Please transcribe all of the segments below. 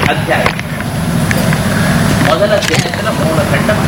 அத்தியாயம் முதல் அத்தியாயத்துல மூணு கண்டம்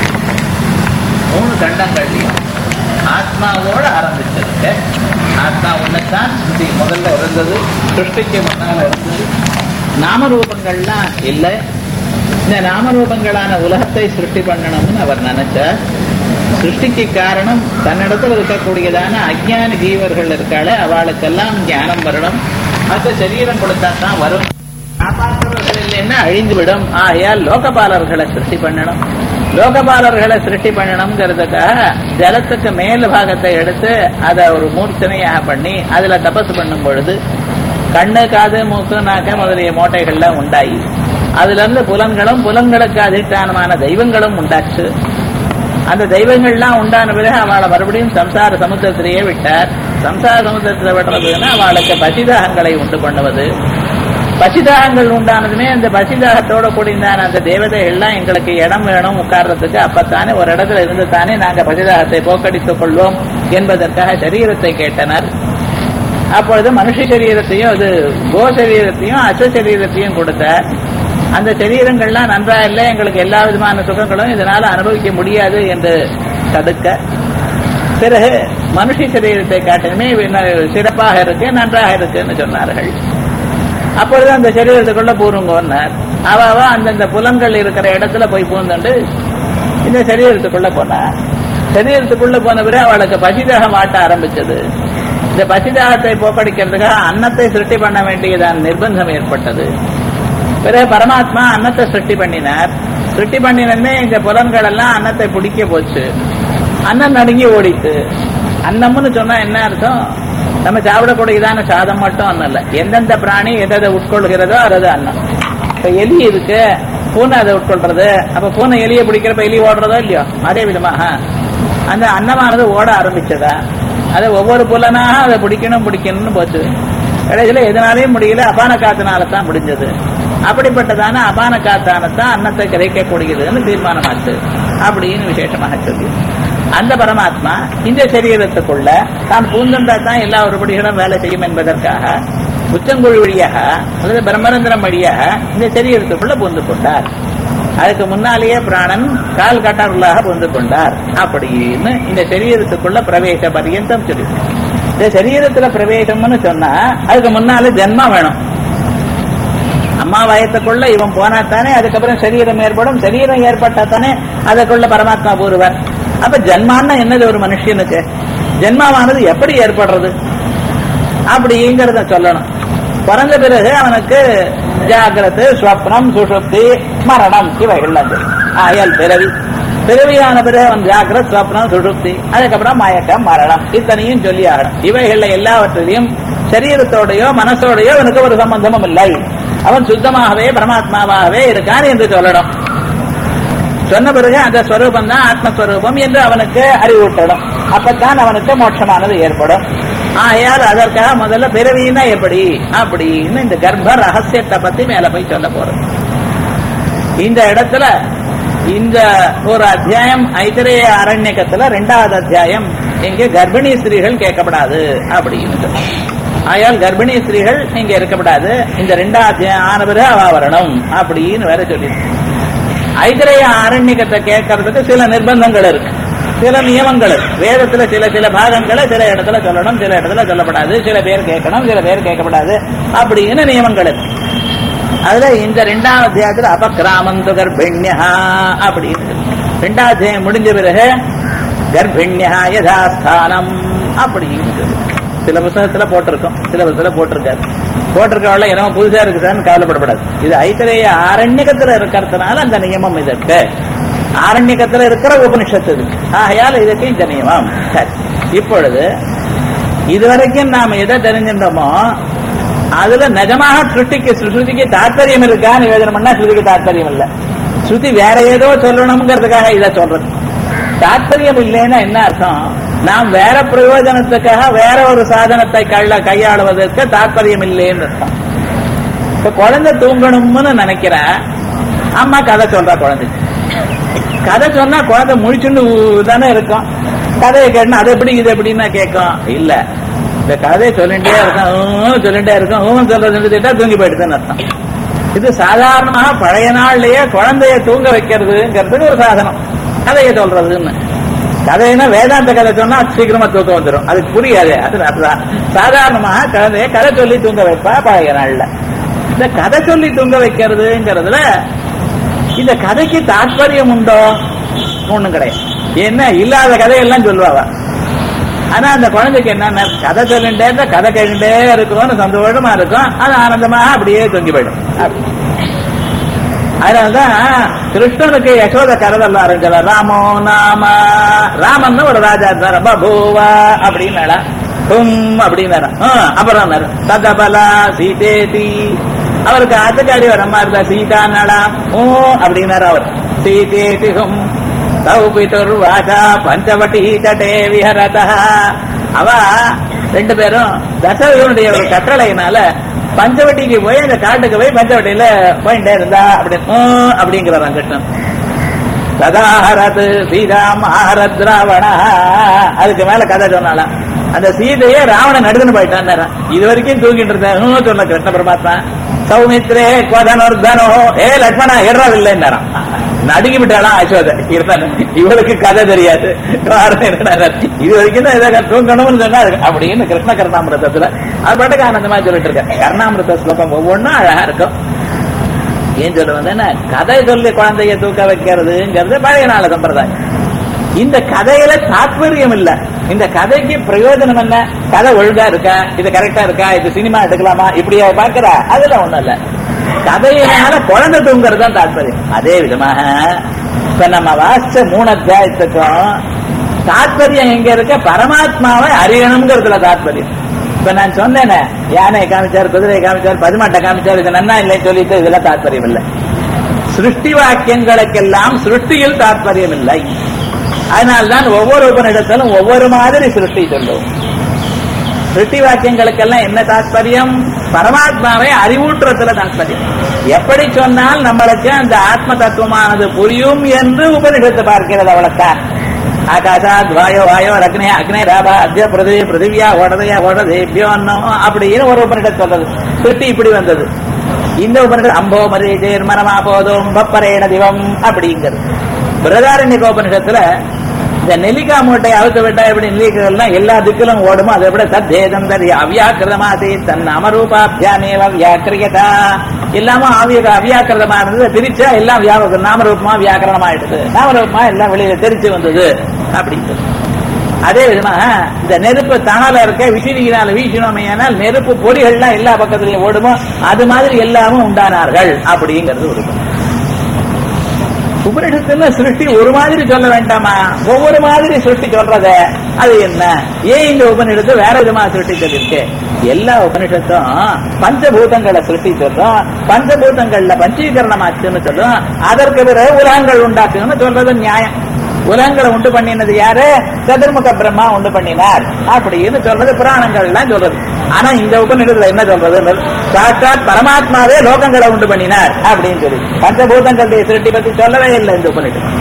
மூணு கண்டங்கள்லையும் ஆத்மாவோட ஆரம்பிச்சிருக்கு ஆத்மா ஒண்ணுதான் இது முதல்ல இருந்தது சிருஷ்டிக்கு முன்னால இருந்தது நாமரூபங்கள்லாம் இல்லை இந்த நாமரூபங்களான உலகத்தை சிருஷ்டி பண்ணணும்னு அவர் நினைச்சார் சிருஷ்டிக்கு காரணம் தன்னிடத்தில் இருக்கக்கூடியதான அஜ்ஞான ஜீவர்கள் இருக்காளே அவளுக்கெல்லாம் ஞானம் வரணும் மற்ற சரீரம் கொடுத்தா தான் வரும் காப்பாற்றுவர்கள் இல்லைன்னா அழிந்து விடும் ஆகையால் லோகபாலர்களை சிருஷ்டி பண்ணணும் லோகபாலர்களை சிருஷ்டி பண்ணணுங்கிறதுக்காக ஜலத்துக்கு மேல் பாகத்தை எடுத்து அதை ஒரு மூர்ச்சனையாக பண்ணி அதுல தபசு பண்ணும் பொழுது கண்ணு காது மூக்கு நாக்க முதலிய மூட்டைகள்லாம் உண்டாயி அதுல இருந்து புலன்களும் புலன்களுக்கு அதிஷ்டானமான தெய்வங்களும் உண்டாச்சு அந்த தெய்வங்கள்லாம் உண்டான பிறகு அவளை மறுபடியும் சம்சார சமுத்திரத்திலேயே விட்டார் சம்சார சமுத்திரத்தில் விடுறதுன்னா அவளுக்கு பசிதாகங்களை உண்டு பண்ணுவது பசிதாகங்கள் உண்டானதுமே அந்த பசிதாகத்தோட கூடியதான அந்த தேவதைகள்லாம் எங்களுக்கு இடம் வேணும் உட்கார்றதுக்கு அப்பத்தானே ஒரு இடத்துல இருந்து தானே நாங்க பசிதாகத்தை போக்கடித்துக் கொள்வோம் என்பதற்காக சரீரத்தை கேட்டனர் அப்பொழுது மனுஷ சரீரத்தையும் அது கோ சரீரத்தையும் அச சரீரத்தையும் கொடுத்தார் அந்த சரீரங்கள்லாம் நன்றா இல்லை எங்களுக்கு எல்லா விதமான சுகங்களும் இதனால அனுபவிக்க முடியாது என்று தடுக்க பிறகு மனுஷ சரீரத்தை காட்டிலுமே சிறப்பாக இருக்கு நன்றாக இருக்குன்னு சொன்னார்கள் அப்பொழுது அந்த சரீரத்துக்குள்ள பூருங்கோன்னார் அவ அவ அந்தந்த புலன்கள் இருக்கிற இடத்துல போய் பூந்துண்டு இந்த சரீரத்துக்குள்ள போனா சரீரத்துக்குள்ள போன பிறகு அவளுக்கு பசிதாகம் ஆட்ட ஆரம்பிச்சது இந்த பசிதாகத்தை போக்கடிக்கிறதுக்காக அன்னத்தை சிருஷ்டி பண்ண வேண்டியதான நிர்பந்தம் ஏற்பட்டது பிறகு பரமாத்மா அன்னத்தை சிருஷ்டி பண்ணினார் சிருஷ்டி பண்ணினதுமே இந்த புலன்கள் எல்லாம் அன்னத்தை பிடிக்க போச்சு அன்னம் நடுங்கி ஓடித்து அன்னம்னு சொன்னா என்ன அர்த்தம் நம்ம சாப்பிடக்கூடியதான சாதம் மட்டும் அன்னம் இல்ல எந்தெந்த பிராணி எதை உட்கொள்கிறதோ அது அன்னம் இப்ப எலி இருக்கு பூனை அதை உட்கொள்றது அப்ப பூனை எலியை பிடிக்கிறப்ப எலி ஓடுறதோ இல்லையோ அதே விதமாக அந்த அன்னமானது ஓட ஆரம்பிச்சதா அதை ஒவ்வொரு புலனாக அதை பிடிக்கணும் பிடிக்கணும்னு போச்சு கடைசியில எதனாலையும் முடியல அபான காத்தினால தான் முடிஞ்சது அப்படிப்பட்டதான அபான காத்தானத்தான் அன்னத்தை கிடைக்கக்கூடியதுன்னு தீர்மானமாச்சு அப்படின்னு விசேஷமாக சொல்லி அந்த பரமாத்மா இந்த சரீரத்துக்குள்ள தான் பூந்தந்தா தான் எல்லா உருப்படிகளும் வேலை செய்யும் என்பதற்காக உச்சங்குழி வழியாக அல்லது பிரம்மரந்திரம் வழியாக இந்த சரீரத்துக்குள்ள பூந்து கொண்டார் அதுக்கு முன்னாலேயே பிராணன் கால் கட்டார்களாக புரிந்து கொண்டார் அப்படின்னு இந்த சரீரத்துக்குள்ள பிரவேச பரியந்தம் சொல்லி இந்த சரீரத்துல பிரவேசம்னு சொன்னா அதுக்கு முன்னால ஜென்மா வேணும் அம்மா வயத்துக்குள்ள இவன் போனா தானே அதுக்கப்புறம் சரீரம் ஏற்படும் சரீரம் ஏற்பட்டா தானே அதுக்குள்ள பரமாத்மா கூறுவார் அப்ப ஜென்மான்னா என்னது ஒரு மனுஷனுக்கு ஜென்மாவானது எப்படி ஏற்படுறது அப்படிங்கிறத சொல்லணும் பிறந்த பிறகு அவனுக்கு ஜாகிரத்து ஸ்வப்னம் சுஷுப்தி மரணம் இவைகள் ஆயல் பிறவி பிறவியான பிறகு அவன் ஜாகிரத் ஸ்வப்னம் சுஷுப்தி அதுக்கப்புறம் மயக்கம் மரணம் இத்தனையும் சொல்லி ஆகணும் இவைகள்ல எல்லாவற்றிலையும் சரீரத்தோடையோ மனசோடையோ அவனுக்கு ஒரு சம்பந்தமும் இல்லை அவன் சுத்தமாகவே பரமாத்மாவாகவே இருக்கான் என்று சொல்லணும் சொன்ன பிறகு அந்த ஸ்வரூபம் தான் ஆத்மஸ்வரூபம் என்று அவனுக்கு அறிவூட்டணும் அப்பத்தான் அவனுக்கு மோட்சமானது ஏற்படும் ஆகையால் அதற்காக முதல்ல பிறவின்னா எப்படி அப்படின்னு இந்த கர்ப்ப ரகசியத்தை பத்தி மேல போய் சொல்ல போறோம் இந்த இடத்துல இந்த ஒரு அத்தியாயம் ஐத்திரேய அரண்யக்கத்துல ரெண்டாவது அத்தியாயம் இங்க கர்ப்பிணி ஸ்திரீகள் கேட்கப்படாது அப்படின்னு ஆயால் கர்ப்பிணி ஸ்திரீகள் இங்க இருக்கப்படாது இந்த ரெண்டாவது அத்தியாயம் ஆன பிறகு அவ வரணும் அப்படின்னு வேற சொல்லி ஐத்திரேய அரண்யக்கத்தை கேட்கறதுக்கு சில நிர்பந்தங்கள் இருக்கு சில நியமங்கள் வேதத்துல சில சில பாகங்களை சில இடத்துல சொல்லணும் சில இடத்துல சொல்லப்படாது சில பேர் கேட்கணும் சில பேர் கேட்கப்படாது அப்படின்னு நியமங்கள் இருக்கு அதுல இந்த ரெண்டாம் அத்தியாயத்துல அபக்கிராமந்து கர்ப்பிணியா அப்படின்னு ரெண்டாம் அத்தியாயம் முடிஞ்ச பிறகு கர்ப்பிணியா யதாஸ்தானம் அப்படின்னு சில புத்தகத்துல போட்டிருக்கோம் சில புத்தகத்துல போட்டிருக்காரு போட்டிருக்கவள என்னமோ புதுசா இருக்குதான்னு கவலைப்படப்படாது இது ஐத்திரேய ஆரண்யகத்துல இருக்கிறதுனால அந்த நியமம் இதற்கு ஆரண்யகத்துல இருக்கிற உபனிஷத்து இது ஆகையால் இதுக்கு இந்த நியமம் சரி இப்பொழுது இதுவரைக்கும் நாம் எதை தெரிஞ்சின்றோமோ அதுல நிஜமாக ஸ்ருதிக்கு ஸ்ருதிக்கு தாற்பயம் இருக்கா நிவேதனம் பண்ணா ஸ்ருதிக்கு தாற்பயம் இல்ல ஸ்ருதி வேற ஏதோ சொல்லணுங்கிறதுக்காக இதை சொல்றது தாற்பயம் இல்லைன்னா என்ன அர்த்தம் நாம் வேற பிரயோஜனத்துக்காக வேற ஒரு சாதனத்தை கைல கையாளுவதற்கு தாற்பயம் இல்லைன்னு அர்த்தம் இப்ப குழந்தை தூங்கணும்னு நினைக்கிற அம்மா கதை சொல்றா குழந்தைக்கு கதை சொன்னா குழந்தை முழிச்சுன்னு தானே இருக்கும் கதையை கேட்டா அது எப்படி இது எப்படின்னா கேட்கும் இல்ல இந்த கதையை சொல்லிட்டே இருக்கும் ஊ சொல்லிட்டே இருக்கும் ஊன் சொல்றது கேட்டா தூங்கி போயிடுதுன்னு அர்த்தம் இது சாதாரணமாக பழைய நாள்லயே குழந்தைய தூங்க வைக்கிறதுங்கிறதுக்கு ஒரு சாதனம் கதையை சொல்றதுன்னு கதைன்னா வேதாந்த கதை சொன்னா சீக்கிரமா தூக்கம் வந்துடும் அதுக்கு புரியாது அது அதுதான் சாதாரணமாக கதையை கதை சொல்லி தூங்க வைப்பா பழைய நாள்ல இந்த கதை சொல்லி தூங்க வைக்கிறதுங்கிறதுல இந்த கதைக்கு தாற்பயம் உண்டோ ஒண்ணும் கிடையாது என்ன இல்லாத கதையெல்லாம் சொல்லுவாவா ஆனா அந்த குழந்தைக்கு என்ன கதை சொல்லிட்டே இருந்தா கதை கேட்டுட்டே இருக்கும்னு சந்தோஷமா இருக்கும் அது ஆனந்தமா அப்படியே தொங்கி போயிடும் அப்படி. அதனாலதான் கிருஷ்ணனுக்கு யசோத கரதல்ல ஆரம்பிச்சால ராமோ நாம ராமன் ஒரு ராஜா இருந்தார் பபூவா அப்படின்னு ஹும் அப்படின்னு அப்புறம் சதபலா சீதேதி அவருக்கு ஆத்துக்காரி வர மாதிரி இருந்தா சீதா நலா ஓ அப்படின்னாரு அவர் சீதேதி ஹும் சௌபிதுர் வாசா பஞ்சவட்டி தட்டே விஹரதா அவ ரெண்டு பேரும் தசரதனுடைய ஒரு கட்டளையினால பஞ்சவட்டிக்கு போய் அந்த காட்டுக்கு போய் பஞ்சவட்டியில போயிட்டே இருந்தா அப்படி "ம்" அப்படிங்கிறாராம் கிருஷ்ணன் சதாஹரத் சீதாம் ஆஹரத் ராவண அதுக்கு மேல கதை சொன்னாலாம் அந்த சீதையே ராவணன் நடுதுன்னு போயிட்டான் இது வரைக்கும் தூங்கிட்டு இருந்தேன் "ம்" சொன்ன கிருஷ்ண பரமாத்மா சௌமித்ரே கோதனோர்தனோ ஏ லட்சுமணா ஏறாவில்லைன்னாராம் நடுங்கி விட்டாலாம் அசோத இருந்தாலும் இவளுக்கு கதை தெரியாது காரணம் என்னடா, இது வரைக்கும் தான் ஏதோ தூங்கணும்னு சொன்னா அது அப்படின்னு கிருஷ்ண கர்ணாமிரதத்துல அது பாட்டுக்கு ஆனந்தமா சொல்லிட்டு இருக்கேன் கர்ணாமிரத ஸ்லோகம் ஒவ்வொன்றும் அழகா இருக்கும் ஏன் சொல்ல வந்தேன்னா கதை சொல்லி குழந்தைய தூக்க வைக்கிறதுங்கிறது பழைய நாள சம்பிரதாயம் இந்த கதையில தாத்பரியம் இல்ல இந்த கதைக்கு பிரயோஜனம் என்ன கதை ஒழுங்கா இருக்கா இது கரெக்டா இருக்கா இது சினிமா எடுக்கலாமா இப்படியா பாக்குறா அதுல ஒண்ணும் இல்ல கதையினால குழந்தை தூங்குறது தான் தாத்பரியம் அதே விதமாக இப்ப நம்ம வாசிச்ச மூணு அத்தியாயத்துக்கும் தாத்பரியம் எங்க இருக்க பரமாத்மாவை அறியணுங்கிறதுல தாத்பரியம் இப்ப நான் சொன்னேனே யானை காமிச்சார் குதிரை காமிச்சார் பதிமாட்டை காமிச்சார் இது நன்னா இல்லைன்னு சொல்லிட்டு இதெல்லாம் தாத்பரியம் இல்லை சிருஷ்டி வாக்கியங்களுக்கெல்லாம் சிருஷ்டியில் தாத்பரியம் இல்லை அதனால்தான் ஒவ்வொரு உபனிடத்திலும் ஒவ்வொரு மாதிரி சிருஷ்டி சொல்லுவோம் சிருஷ்டி வாக்கியங்களுக்கெல்லாம் என்ன தாத்பரியம் பரமாத்மாவை அறிவூட்டுறதுல தாத்பரியம் எப்படி சொன்னால் நம்மளுக்கு அந்த ஆத்ம தத்துவமானது புரியும் என்று உபனிஷத்து பார்க்கிறது அவ்வளவுதான் ஆகாசாத் வாயோ வாயோ அக்னே அக்னே ராபா அத்திய பிருதிவி பிருதிவியா ஓடதையா ஓடதேபியோ அன்னம் அப்படின்னு ஒரு உபனிஷத்து சொல்றது சிருஷ்டி இப்படி வந்தது இந்த உபனிஷத்து அம்போ மரீஜேர் மரமா போதும் பப்பரேண திவம் அப்படிங்கிறது பிரதாரண்ய உபனிஷத்துல இந்த நெல்லிக்கா மூட்டை அவுத்து விட்டா எப்படி நெல்லிக்காய்லாம் எல்லா திக்கிலும் ஓடுமோ அதை விட தத்தேதம் தரி அவ்யாக்கிரதமாசி தன் அமரூபாபியாமேவ வியாக்கிரியதா எல்லாமே ஆவிய அவ்யாக்கிரதமா இருந்தது பிரிச்சா எல்லாம் வியாபகம் நாமரூபமா வியாக்கரணமாயிடுது நாமரூபமா எல்லாம் வெளியில தெரிச்சு வந்தது அப்படின்னு அதே விதமா இந்த நெருப்பு தணல இருக்க விசிறியினால வீசினோமையானால் நெருப்பு பொறிகள்லாம் எல்லா பக்கத்துலயும் ஓடுமோ அது மாதிரி எல்லாமும் உண்டானார்கள் அப்படிங்கிறது ஒரு குணம். உபனிஷத்துல சிருஷ்டி ஒரு மாதிரி சொல்ல வேண்டாமா ஒவ்வொரு மாதிரி சிருஷ்டி சொல்றத அது என்ன ஏன் இந்த உபனிஷத்து வேற விதமா சிருஷ்டி சொல்லிருக்கு எல்லா உபனிஷத்தும் பஞ்சபூதங்களை சிருஷ்டி சொல்றோம் பஞ்சபூதங்கள்ல பஞ்சீகரணமாச்சுன்னு சொல்றோம் அதற்கு பிறகு உலகங்கள் உண்டாக்குன்னு சொல்றது நியாயம் உலகங்களை உண்டு பண்ணினது யாரு சதுர்முக பிரம்மா உண்டு பண்ணினார் அப்படின்னு சொல்றது புராணங்கள் எல்லாம் சொல்றது ஆனா இந்த உபநிடத்துல என்ன சொல்றது சாட்சாத் பரமாத்மாவே லோகங்களை உண்டு பண்ணினார் அப்படின்னு சொல்லி பஞ்சபூதங்களுடைய சிருஷ்டி பத்தி சொல்லவே இல்லை இந்த உபநிடத்தில்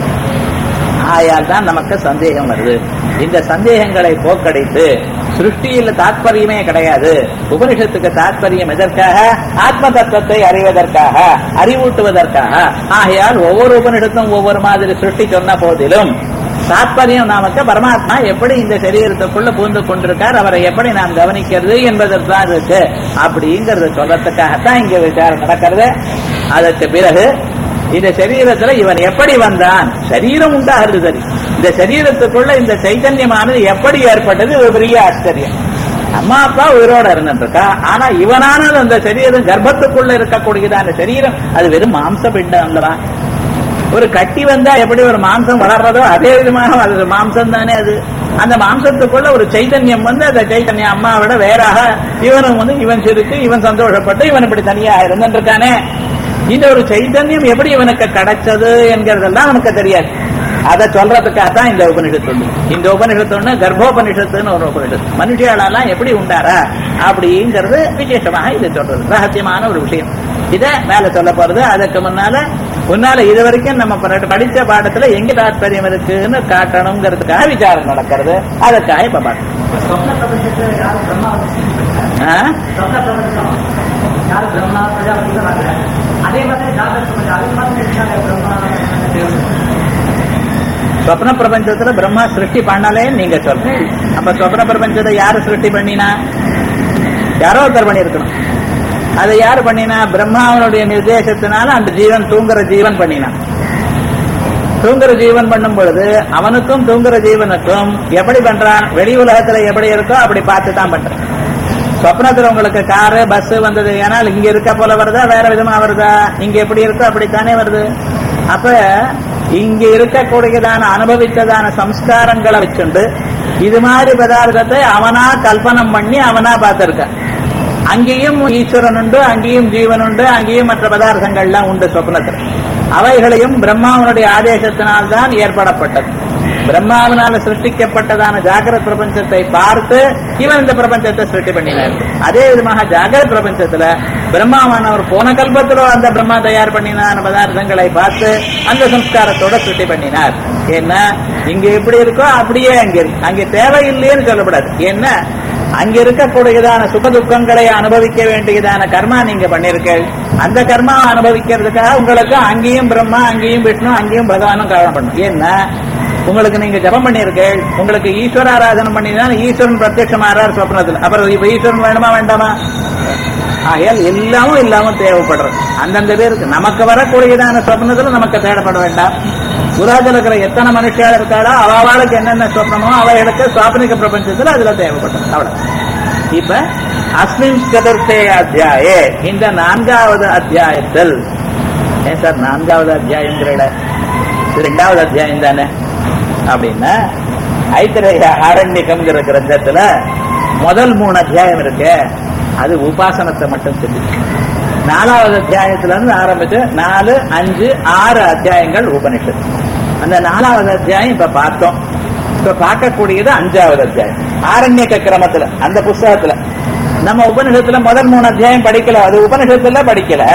ஆயால் தான் நமக்கு சந்தேகம் வருது இந்த சந்தேகங்களை போக்கடைத்து சிருஷ்டியில் தாத்பரியமே கிடையாது உபனிஷத்துக்கு தாத்பரியம் எதற்காக ஆத்ம தத்துவத்தை அறிவதற்காக அறிவூட்டுவதற்காக ஆகையால் ஒவ்வொரு உபனிஷத்தும் ஒவ்வொரு மாதிரி சிருஷ்டி சொன்ன போதிலும் தாத்பரியம் நமக்கு பரமாத்மா எப்படி இந்த சரீரத்துக்குள்ள பூந்து கொண்டிருக்கார் அவரை எப்படி நாம் கவனிக்கிறது என்பதற்கு தான் இருக்கு அப்படிங்கறத சொல்றதுக்காகத்தான் இங்க விசாரம் நடக்கிறது அதற்கு பிறகு இந்த சரீரத்துல இவன் எப்படி வந்தான் சரீரம் உண்டாகிறது சரி இந்த சரீரத்துக்குள்ள இந்த சைத்தன்யமானது எப்படி ஏற்பட்டது ஒரு பெரிய ஆச்சரியம் அம்மா அப்பா உயிரோட இருந்துருக்கா ஆனா இவனானது அந்த சரீரம் கர்ப்பத்துக்குள்ள இருக்கக்கூடியதான சரீரம் அது வெறும் மாம்ச பிண்டம் அல்லவா ஒரு கட்டி வந்தா எப்படி ஒரு மாம்சம் வளர்றதோ அதே விதமாக அது மாம்சம் தானே அது அந்த மாம்சத்துக்குள்ள ஒரு சைத்தன்யம் வந்து அந்த சைத்தன்யம் அம்மாவிட வேறாக இவனும் வந்து இவன் சிரித்து இவன் சந்தோஷப்பட்டு இவன் இப்படி தனியா இருந்துருக்கானே இந்த ஒரு சைத்தன்யம் எப்படி இவனுக்கு கிடைச்சது என்கிறதெல்லாம் நமக்கு தெரியாது அதை சொல்றதுக்காக தான் இந்த உபனிஷத்து உண்டு இந்த உபனிஷத்து ஒண்ணு கர்ப்போபனிஷத்துன்னு ஒரு உபனிஷத்து மனுஷியாலெல்லாம் எப்படி உண்டாரா அப்படிங்கிறது விசேஷமாக இது சொல்றது ரகசியமான ஒரு விஷயம் இத மேல சொல்ல போறது அதுக்கு முன்னால முன்னால இது வரைக்கும் நம்ம படி- படிச்ச பாடத்துல எங்க தாத்பரியம் இருக்குன்னு காட்டணுங்கிறதுக்காக விசாரம் நடக்கிறது அதுக்காக இப்ப பார்க்கணும் ಸ್ವಪ್ನ ಪ್ರಪಂಚಕ್ಕೆ ಯಾರು ಬ್ರಹ್ಮ ஆ? ಸ್ವಪ್ನ ಪ್ರಪಂಚ ಯಾರು யார் பிரம்மா பிரஜாபதி வராங்க அதே மாதிரி ஜாகிரத பிரபஞ்சம் அதே மாதிரி இருக்காங்க பிரம்மா தேவன் சொப்ன பிரபஞ்சத்துல பிரம்மா சிருஷ்டி பண்ணலே நீங்க சொல்றீங்க அப்ப சொப்ன பிரபஞ்சத்தை யாரு சிருஷ்டி பண்ணினா யாரோ ஒருத்தர் பண்ணியிருக்கணும் அதை யாரு பண்ணினா பிரம்மாவனுடைய நிர்தேசத்தினால அந்த ஜீவன் தூங்குற ஜீவன் பண்ணினான் தூங்குற ஜீவன் பண்ணும் பொழுது அவனுக்கும் தூங்குற ஜீவனுக்கும் எப்படி பண்றான் வெளி உலகத்துல எப்படி இருக்கோ அப்படி பார்த்து தான் பண்றான் சொப்னத்துல உங்களுக்கு காரு பஸ் வந்தது ஏனால் இங்க இருக்க போல வருதா வேற விதமா வருதா இங்க எப்படி இருக்கோ அப்படித்தானே வருது அப்ப இங்க இருக்கக்கூடியதான அனுபவித்ததான சம்ஸ்காரங்களை வச்சுண்டு இது மாதிரி பதார்த்தத்தை அவனா கல்பனம் பண்ணி அவனா பார்த்திருக்கான் அங்கேயும் ஈஸ்வரன் உண்டு அங்கேயும் ஜீவன் உண்டு அங்கேயும் மற்ற பதார்த்தங்கள்லாம் உண்டு சொப்னத்தில் அவைகளையும் பிரம்மாவனுடைய ஆதேசத்தினால்தான் ஏற்படப்பட்டது பிரம்மாவினால சிருஷ்டிக்கப்பட்டதான ஜாகிரத பிரபஞ்சத்தை பார்த்து இவன் இந்த பிரபஞ்சத்தை சிருஷ்டி பண்ணினார் அதே விதமாக ஜாகிரத பிரபஞ்சத்துல பிரம்மாவானவர் போன கல்பத்திலோ அந்த பிரம்மா தயார் பண்ணினான பதார்த்தங்களை பார்த்து அந்த சம்ஸ்காரத்தோட சிருஷ்டி பண்ணினார் ஏன்னா இங்க எப்படி இருக்கோ அப்படியே அங்க இருக்கு அங்க தேவையில்லைன்னு சொல்லப்படாது ஏன்னா அங்க இருக்கக்கூடியதான சுக துக்கங்களை அனுபவிக்க வேண்டியதான கர்மா நீங்க பண்ணிருக்கீள் அந்த கர்மா அனுபவிக்கிறதுக்காக உங்களுக்கு அங்கேயும் பிரம்மா அங்கேயும் விஷ்ணு அங்கேயும் பகவானும் காரணம் பண்ணும் ஏன்னா உங்களுக்கு நீங்க ஜபம் பண்ணிருக்கீள் உங்களுக்கு ஈஸ்வர ஆராதனை பண்ணிதான் ஈஸ்வரன் பிரத்யட்சமாறார் சொப்னத்தில் அப்புறம் இப்ப ஈஸ்வரன் வேணுமா வேண்டாமா ஆகையால் எல்லாமும் இல்லாம தேவைப்படுறது அந்தந்த பேருக்கு நமக்கு வரக்கூடியதான சொப்னத்துல நமக்கு தேடப்பட வேண்டாம் உலகத்தில் இருக்கிற எத்தனை மனுஷால் இருக்காளோ அவளுக்கு என்னென்ன சொப்னமோ அவைகளுக்கு சுவாபனிக பிரபஞ்சத்துல அதுல தேவைப்படும் அவ்வளவு இப்ப அஸ்மின் சதுர்த்தே அத்தியாயே இந்த நான்காவது அத்தியாயத்தில் ஏன் சார் நான்காவது அத்தியாயங்கிற இது ரெண்டாவது அத்தியாயம் தானே அப்படின்னா ஐத்திரேய ஆரண்யகம்ங்கிற கிரந்தத்துல முதல் மூணு அத்தியாயம் இருக்கு அது உபாசனத்தை மட்டும் சொல்லி நாலாவது அத்தியாயத்துல இருந்து ஆரம்பிச்சு நாலு அஞ்சு ஆறு அத்தியாயங்கள் உபனிஷத் அந்த நாலாவது அத்தியாயம் இப்ப பார்த்தோம் இப்ப பார்க்கக்கூடியது அஞ்சாவது அத்தியாயம் ஆரண்யக்க கிரமத்துல அந்த புஸ்தகத்துல நம்ம உபனிஷத்துல முதல் மூணு அத்தியாயம் படிக்கல அது உபனிஷத்துல படிக்கல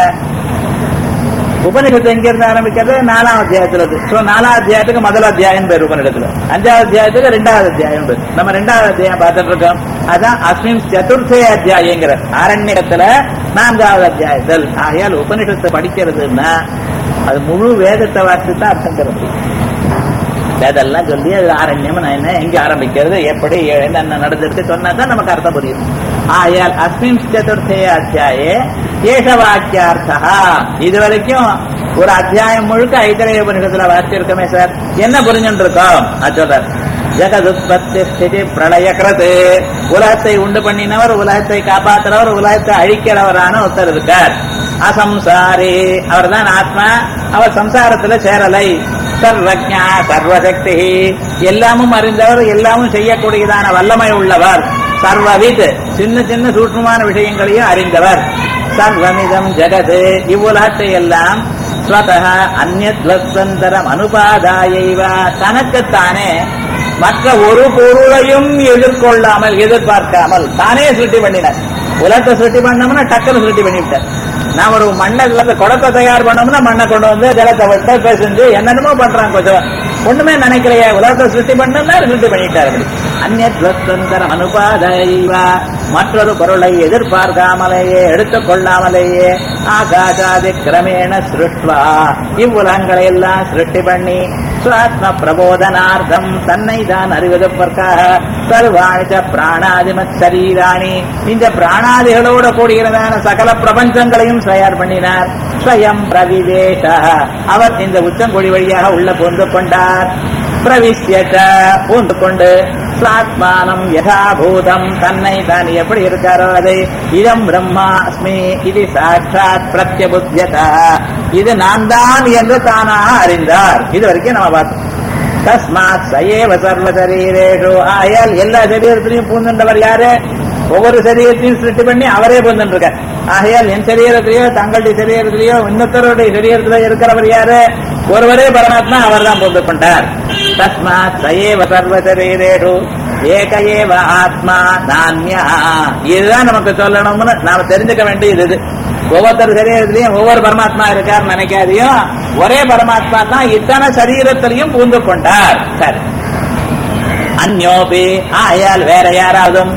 உபனிஷத்து எங்க இருந்து ஆரம்பிக்கிறது நாலாம் அத்தியாயத்துல இருந்து சோ நாலாம் அத்தியாயத்துக்கு முதல் அத்தியாயம் பேர் உபனிஷத்துல அஞ்சாவது அத்தியாயத்துக்கு ரெண்டாவது அத்தியாயம் பேர் நம்ம ரெண்டாவது அத்தியாயம் பார்த்துட்டு இருக்கோம் அதான் அஸ்மின் சதுர்த்தே அத்தியாயங்கிற ஆரண்யத்துல நான்காவது அத்தியாயத்தில் ஆகையால் உபனிஷத்தை படிக்கிறதுன்னா அது முழு வேதத்தை வாசித்து தான் அர்த்தம் தர முடியும் வேதெல்லாம் சொல்லி அது ஆரண்யம் நான் என்ன எங்க ஆரம்பிக்கிறது எப்படி என்னென்ன நடந்திருக்கு சொன்னா தான் நமக்கு அர்த்தம் புரியும் ஆயால் அஸ்மின் சதுர்த்தே அத்தியாயே ஏஷ வாக்கியார்த்தா இது வரைக்கும் ஒரு அத்தியாயம் முழுக்க ஐதரைய உபனிஷத்துல வாசிச்சிருக்கோமே சார் என்ன புரிஞ்சுட்டு இருக்கோம் அது சொல்றார் ஜெகதுத்பத்தி ஸ்திதி பிரளயக்கிறது உலகத்தை உண்டு பண்ணினவர் உலகத்தை காப்பாற்றுறவர் உலகத்தை அழிக்கிறவரான ஒருத்தர் இருக்கார் அசம்சாரி அவர் தான் ஆத்மா அவர் சம்சாரத்துல சேரலை சர்வஜா சர்வசக்தி எல்லாமும் அறிந்தவர் எல்லாமும் செய்யக்கூடியதான வல்லமை உள்ளவர் சர்வவித் சின்ன சின்ன சூட்சமான விஷயங்களையும் அறிந்தவர் சர்வமிதம் ஜெகது இவ்வுலகத்தை எல்லாம் ஸ்வதக அந்நத்வந்தரம் அனுபாதாயைவ தனக்குத்தானே மற்ற ஒரு பொருளையும் எதிர்கொள்ளாமல் எதிர்பார்க்காமல் தானே சுட்டி பண்ணினார் உலகத்தை சுட்டி பண்ணோம்னா டக்குனு சுட்டி பண்ணிவிட்டார் நான் ஒரு மண்ணை குடத்தை தயார் பண்ணோம்னா மண்ணை கொண்டு வந்து ஜலத்தை விட்டு பேசிஞ்சு என்னென்னமோ பண்றாங்க கொஞ்சம் ஒண்ணுமே நினைக்கலையே உலகத்தை சுட்டி பண்ணோம்னா சுட்டி பண்ணிட்டார் அப்படி அந்நத்வந்தரம் அனுபாதைவா மற்றொரு பொருளை எதிர்பார்க்காமலேயே எடுத்துக் கொள்ளாமலேயே ஆகாசாதி கிரமேண சிருஷ்டுவா இவ்வுலகங்களை எல்லாம் சிருஷ்டி பண்ணி சுவாத்ம பிரபோதனார்த்தம் தன்னை தான் அறிவதற்காக சர்வாணிச்ச பிராணாதிமத் சரீராணி இந்த பிராணாதிகளோட கூடுகிறதான சகல பிரபஞ்சங்களையும் தயார் பண்ணினார் ஸ்வயம் பிரவிவேஷ அவர் இந்த உச்சங்கொடி வழியாக உள்ள புகுந்து கொண்டார் பிரவிஷ்யச்ச பூந்து கொண்டு சுவாத்மானம் யதாபூதம் தன்னை தான் எப்படி இருக்காரோ அதை இதம் பிரம்மாஸ்மி இது சாட்சாத் பிரத்யபுத்தியத இது நான் தான் என்று தானாக அறிந்தார் இது வரைக்கும் நம்ம பார்த்தோம் தஸ்மாத் சயேவ சர்வ சரீரேஷு ஆயால் எல்லா சரீரத்திலையும் பூந்துண்டவர் யாரு ஒவ்வொரு சரீரத்தையும் சிருஷ்டி பண்ணி அவரே பூந்துட்டு இருக்கார் ஆகையால் என் சரீரத்திலேயோ தங்களுடைய சரீரத்திலேயோ இன்னொருத்தருடைய சரீரத்திலோ இருக்கிறவர் யாரு ஒருவரே பரமாத்மா அவர் தான் பூந்து கொண்டார் தஸ்மாத் சயேவ சர்வ சரீரேஷு ஏக ஏவ ஆத்மா நான்யா இதுதான் நமக்கு சொல்லணும்னு நாம தெரிஞ்சுக்க வேண்டியது இது ஒவ்வொருத்தர் சரீரத்திலையும் ஒவ்வொரு பரமாத்மா இருக்கார் நினைக்காதையும் ஒரே பரமாத்மா தான் இத்தனை சரீரத்திலையும் பூந்து கொண்டார் சரி அந்யோபி ஆயால் வேற யாராவதும்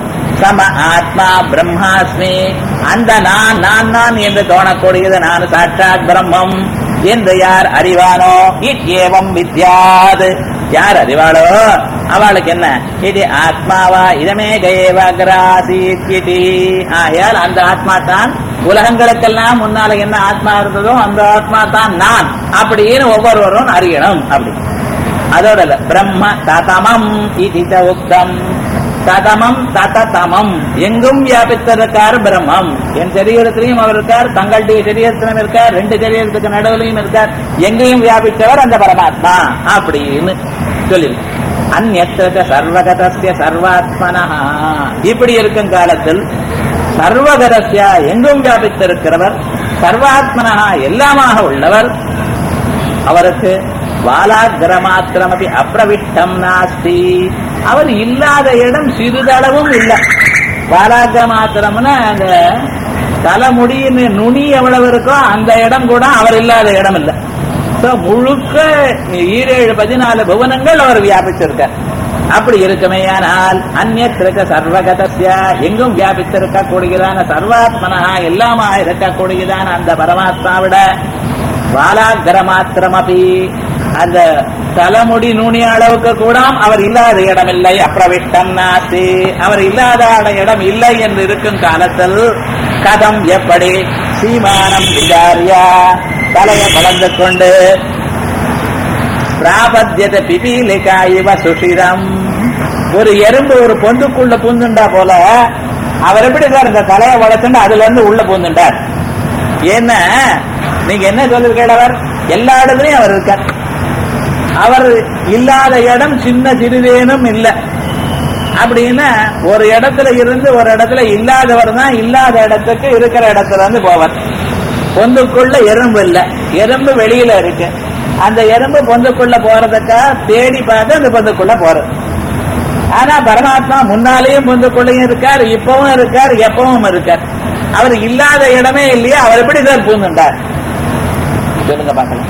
சம ஆத்மா பிரம்மாஸ்மி அந்த நான் நான் நான் என்று தோணக்கூடியது நான் சாட்சாத் பிரம்மம் என்று யார் அறிவானோ இத்யேவம் வித்யாது யார் அறிவாளோ அவளுக்கு என்ன இது ஆத்மாவா இதமே கயேவாகிராசீத்யிதி ஆயால் அந்த ஆத்மா தான் உலகங்களுக்கெல்லாம் முன்னால என்ன ஆத்மா இருந்ததோ அந்த ஆத்மா தான் நான் அப்படின்னு ஒவ்வொருவரும் அறியணும் அப்படி அதோட இல்ல பிரம்ம ததமம் இதித உக்தம் ததமம் தததமம் எங்கும் வியாபித்திருக்கார் பிரம்மம் என் சரீரத்திலையும் அவர் இருக்கார் தங்களுடைய சரீரத்திலும் இருக்கார் ரெண்டு சரீரத்துக்கு நடுவிலையும் இருக்கார் எங்கேயும் வியாபித்தவர் அந்த பரமாத்மா அப்படின்னு சொல்லி அந்நத்திர சர்வகதஸ்ய சர்வாத்மனா இப்படி இருக்கும் காலத்தில் சர்வகதஸ்யா எங்கும் வியாபித்திருக்கிறவர் சர்வாத்மனா எல்லாமாக உள்ளவர் அவருக்கு வாலாகிரமாத்திரமபி அப்பிரவிஷ்டம் நாஸ்தி அவர் இல்லாத இடம் சிறிதளவும் இல்லை வாலாகிரமாத்திரம்னா அந்த தலைமுடியின் நுனி எவ்வளவு இருக்கோ அந்த இடம் கூட அவர் இல்லாத இடம் இல்லை So, முழுக்க ஈரேழு பதினாலு புவனங்கள் அவர் வியாபிச்சிருக்கார் அப்படி இருக்குமேயானால் அந்நியத்திருக்க சர்வகதஸ்ய எங்கும் வியாபித்திருக்க கூடியதான சர்வாத்மனா எல்லாமா இருக்கக்கூடியதான அந்த பரமாத்மாவிட வாலாகர மாத்திரமபி அந்த தலைமுடி நுனி அளவுக்கு கூட அவர் இல்லாத இடமில்லை அப்பிரவிஷ்டம் நாசி அவர் இல்லாத இடம் இல்லை என்று இருக்கும் காலத்தில் கதம் எப்படி சீமானம் விசாரியா தலையை வளர்ந்து கொண்டு பிராபத்தியத பிபீலிகா இவ சுஷிரம் ஒரு எறும்பு ஒரு பொந்துக்குள்ள பூந்துண்டா போல அவர் எப்படி சார் இந்த தலையை வளர்த்துண்டு அதுல இருந்து உள்ள பூந்துண்டார் ஏன்னா நீங்க என்ன சொல்லி கேட்டவர் எல்லா இடத்துலயும் அவர் இருக்கார் அவர் இல்லாத இடம் சின்ன சிறிதேனும் இல்லை அப்படின்னா ஒரு இடத்துல இருந்து ஒரு இடத்துல இல்லாதவர் தான் இல்லாத இடத்துக்கு இருக்கிற இடத்துல இருந்து போவார் பொந்துக்குள்ள எறும்பு இல்ல எறும்பு வெளியில இருக்கு அந்த எறும்பு பொந்துக்குள்ள போறதுக்காக தேடி பார்த்து அந்த பொந்துக்குள்ள போறது ஆனா பரமாத்மா முன்னாலேயும் பொந்துக்குள்ளேயும் இருக்கார் இப்பவும் இருக்கார் எப்பவும் இருக்கார் அவர் இல்லாத இடமே இல்லையா அவர் எப்படி சார் பூந்துண்டார் சொல்லுங்க பார்க்கலாம்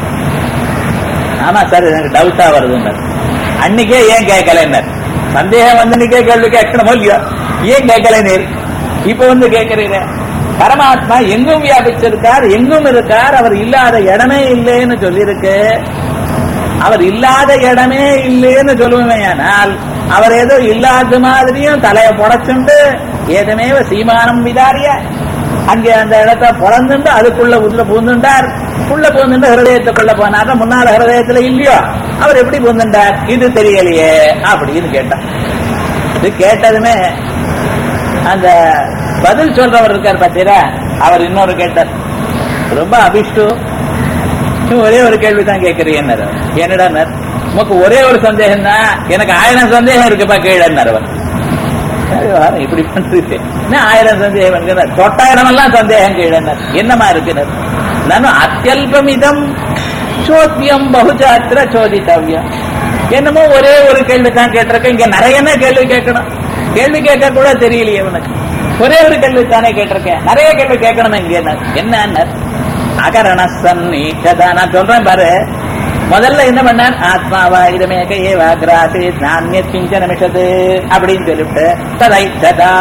ஆமா சார் எனக்கு டவுட்டா வருதுன்னார் அன்னைக்கே ஏன் கேட்கலன்னார் சந்தேகம் வந்து அன்னைக்கே கேள்வி கேட்கணுமோ இல்லையோ ஏன் கேட்கல நீர் இப்ப வந்து கேட்கிறீங்க பரமாத்மா எங்கும் வியாபிச்சிருக்கார் எங்கும் இருக்கார் அவர் இல்லாத இடமே இல்லைன்னு சொல்லியிருக்கு அவர் இல்லாத இடமே இல்லைன்னு சொல்லுவேனால் அவர் ஏதோ இல்லாத மாதிரியும் தலையை புடைச்சுண்டு ஏதமே சீமானம் விதாரிய அங்கே அந்த இடத்த பிறந்துண்டு அதுக்குள்ள உள்ள பூந்துண்டார் உள்ள பூந்துண்டு ஹிருதயத்துக்குள்ள போனாக்க முன்னால ஹிருதயத்துல இல்லையோ அவர் எப்படி பூந்துண்டார் இது தெரியலையே அப்படின்னு கேட்டார் இது கேட்டதுமே அந்த பதில் சொல்றவர் இருக்கார் பார்த்தீரா அவர் இன்னொரு கேட்டார் ரொம்ப அபிஷ்டு நீ ஒரே ஒரு கேள்வி தான் கேட்கறீங்க என்னடா உமக்கு ஒரே ஒரு சந்தேகம் தான் எனக்கு ஆயிரம் சந்தேகம் இருக்குப்பா கீழன்னார் அவர் சரி, வாரம் இப்படி பண்றது என்ன ஆயிரம் சந்தேகம் என்கிறார் தொட்டாயிரம் எல்லாம் சந்தேகம் கீழன்னார் என்னமா இருக்குனர் நானும் அத்தியல்பமிதம் சோத்தியம் பகுஜாத்திர சோதித்தவ்யம் என்னமோ ஒரே ஒரு கேள்வி தான் கேட்டிருக்கேன் இங்க நிறைய என்ன கேள்வி கேட்கணும் கேள்வி கேட்க கூட தெரியலையே உனக்கு ஒரே ஒரு கேள்வி தானே கேட்டிருக்கேன் நிறைய கேள்வி கேட்கணும் இங்க என்ன என்ன அகரண சன்னீச்சதா நான் சொல்றேன் பாரு முதல்ல என்ன பண்ணார் ஆத்மாவா இதமேக ஏவாகிராசி நானிய சிஞ்சனமிஷது அப்படின்னு சொல்லிவிட்டு சதைச்சதா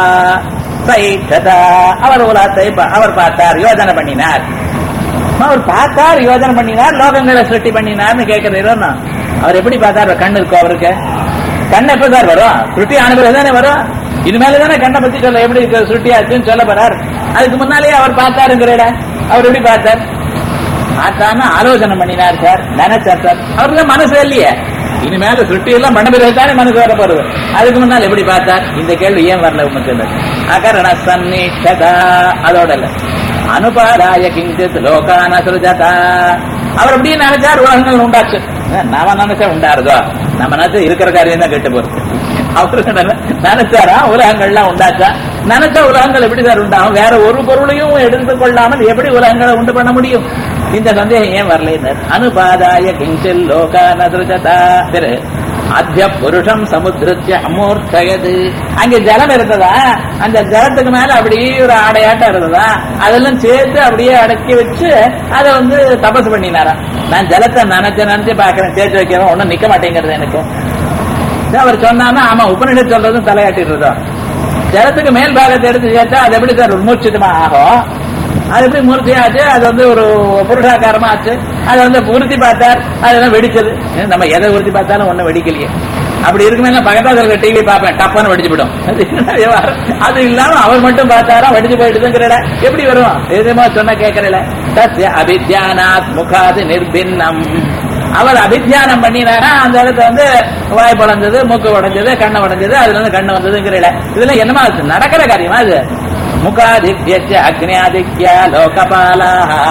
சைச்சதா அவர் உலகத்தை பா- அவர் பார்த்தார் யோஜனை பண்ணினார் அவர் பார்த்தார் யோஜனை பண்ணினார் லோகங்களை சிருஷ்டி பண்ணினார்னு கேட்கிறீரோ அவர் எப்படி பார்த்தார் கண்ணு இருக்கும் அவருக்கு கண் எப்ப சார் வரும் சுருட்டி அனுபவம் தானே வரும் இனிமேல தானே கண்ணை பத்தி சொல்ல எப்படி இருக்கு சுருட்டி ஆச்சுன்னு சொல்ல போறார் அதுக்கு முன்னாலேயே அவர் பார்த்தாருங்கிறட அவர் எப்படி பார்த்தார் பார்த்தாம ஆலோசனை பண்ணினார் சார் நினைச்சார் சார் அவருக்கு மனசு இல்லையே இனிமேல சுருட்டி எல்லாம் பண்ண பிறகு தானே மனசு வர போறது அதுக்கு முன்னால் எப்படி பார்த்தார் இந்த கேள்வி ஏன் வரல உமக்கு அகரண சன்னிஷதா அதோட இல்ல அனுபாதாய கிஞ்சித் லோகான சுருஜதா அவர் அப்படியே நினைச்சார் உலகங்கள் உண்டாச்சு நாம நினைச்சா உண்டாருதோ நம்ம நினைச்சா இருக்கிற காரியம் தான் கெட்டு போறது அவருக்கு நினை- நினைச்சாரா உலகங்கள்லாம் உண்டாச்சா நினைச்சா உலகங்கள் எப்படி சார் உண்டாகும் வேற ஒரு பொருளையும் எடுத்துக் கொள்ளாமல் எப்படி உலகங்களை உண்டு பண்ண முடியும் இந்த சந்தேகம் ஏன் வரல அனுபாதாய கிஞ்சில் லோகான சுருஜதா திரு அத்திய புருஷம் சமுத்திரத்திய அமூர்த்தயது அங்க ஜலம் இருந்ததா அந்த ஜலத்துக்கு மேல அப்படியே ஒரு ஆடையாட்டம் இருந்ததா அதெல்லாம் சேர்த்து அப்படியே அடக்கி வச்சு அதை வந்து தபசு பண்ணினாரா நான் ஜலத்தை நினைச்சு நினைச்சு பாக்குறேன் சேர்த்து வைக்கிறோம் ஒண்ணும் நிக்க மாட்டேங்கிறது எனக்கு இது அவர் சொன்னான்னா ஆமா உபநிஷத் சொல்றதும் தலையாட்டிடுறதோ ஜலத்துக்கு மேல் பாகத்தை எடுத்து சேர்த்தா அது எப்படி சார் மூர்ச்சிதமா ஆகும் அது எப்படி மூர்த்தியாச்சு அது வந்து ஒரு புருஷாக்காரமா ஆச்சு அதை வந்து உறுத்தி பார்த்தார் அதெல்லாம் வெடிச்சது ஏன் நம்ம எதை உறுத்தி பார்த்தாலும் ஒண்ணும் வெடிக்கலையே அப்படி இருக்குமே பக்கத்துல இருக்க டிவி பார்ப்பேன் டப்பான்னு வெடிச்சு விடும் அது என்ன விவகாரம்? அது இல்லாம அவர் மட்டும் பார்த்தாரா வெடிச்சு போயிட்டுதுங்கிறட எப்படி வரும் எதுமா சொன்ன கேட்கறல தஸ்ய அபித்யானாத் முகாது நிர்பின்னம் அவர் அபித்தியானம் பண்ணினாரா அந்த இடத்துல வந்து வாய் பழந்தது மூக்கு உடைஞ்சது கண்ணை உடைஞ்சது அதுல இருந்து கண்ணு வந்ததுங்கிறல இதெல்லாம் என்னமா அது நடக்கிற காரியமா அது முகாதித்ய அக்னியாதித்ய லோகபாலா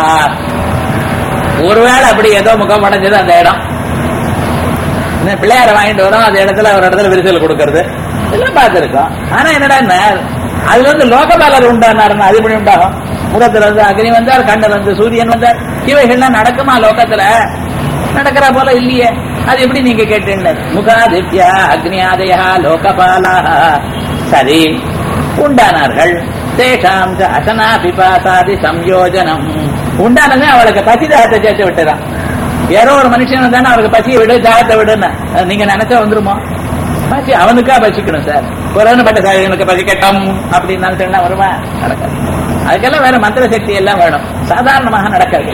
ஒருவேளை அப்படி ஏதோ முகம் உடைஞ்சது அந்த இடம் இந்த பிள்ளையார வாங்கிட்டு வரோம் அந்த இடத்துல ஒரு இடத்துல விரிசல் கொடுக்கறது இதெல்லாம் பார்த்திருக்கோம் ஆனா என்னடா நே- அதுல வந்து லோகபாலர் உண்டானாருன்னா அது எப்படி உண்டாகும் முகத்துல வந்து அக்னி வந்தார் கண்ணில் வந்து சூரியன் வந்தார் இவைகள்லாம் நடக்குமா லோகத்துல நடக்கிற போல இல்லையே அது எப்படி நீங்க கேட்டீங்க முகாதித்யா அக்னியாதயா லோகபாலா சரி உண்டானார்கள் தேஷாம் ச அசனா பிபாசாதி சம்யோஜனம் உண்டானது அவளுக்கு பசிதாகத்தை சேர்த்து விட்டுறான் யாரோ ஒரு மனுஷன் வந்தானே அவருக்கு பசியை விடு தாகத்தை விடுன்னு அது நீங்க நினைச்சா வந்துருமோ பசி அவனுக்கா பசிக்கணும் சார் குரவனப்பட்ட சார் எனக்கு பசிக்கட்டும் அப்படின்னு நினைச்சா வருமா நடக்காது அதுக்கெல்லாம் வேற மந்திர சக்தி எல்லாம் வேணும் சாதாரணமாக நடக்காது